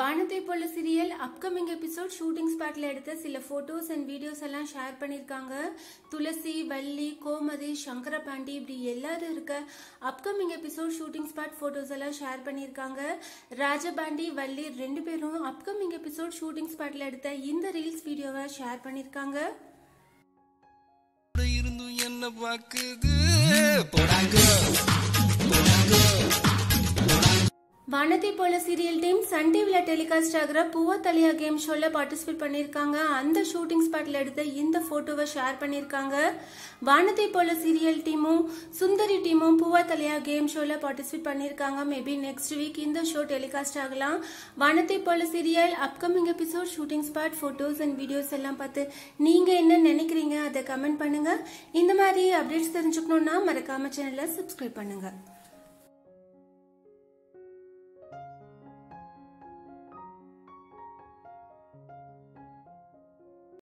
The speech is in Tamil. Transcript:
வானத்தை Pola serial upcoming episode shooting ஸ்பாட்ல எடுத்த சில போட்டோஸ் அண்ட் வீடியோஸ் எல்லாம் ஷேர் பண்ணிருக்காங்க துளசி வள்ளி கோமதி சங்கர பாண்டி இப்படி எல்லாரும் இருக்க upcoming episode shooting spot photos எல்லாம் ஷேர் பண்ணிருக்காங்க ராஜபாண்டி வள்ளி ரெண்டு பேரும் அப்கமிங் எபிசோட் ஷூட்டிங் ஸ்பாட்ல எடுத்த இந்த ரீல்ஸ் வீடியோவை ஷேர் பண்ணிருக்காங்க கூட இருந்தும் என்ன பாக்குது போடாங்க போடாங்க Vanathai Pola serial team Sun டிவில டெலிகாஸ்ட் ஆகிற பூவா தலியா கேம் ஷோல பார்ட்டிசிபேட் பண்ணிருக்காங்க அந்த ஷூட்டிங் ஸ்பாட்ல எடுத்த இந்த போட்டோவை ஷேர் பண்ணிருக்காங்க வானத்தை போல சீரியல் டீமும் சுந்தரி டீமும் பூவா தலியா கேம் ஷோல பார்ட்டிசிபேட் பண்ணிருக்காங்க மேபி நெக்ஸ்ட் வீக் இந்த ஷோ டெலிகாஸ்ட் ஆகலாம் Vanathai Pola serial upcoming episode shooting spot photos and videos எல்லாம் பார்த்து நீங்க என்ன நினைக்கிறீங்க அதை கமெண்ட் பண்ணுங்க இந்த மாதிரி அப்டேட்ஸ் தெரிஞ்சுக்கணும்னா மறக்காம சேனலை சப்ஸ்கிரைப் பண்ணுங்க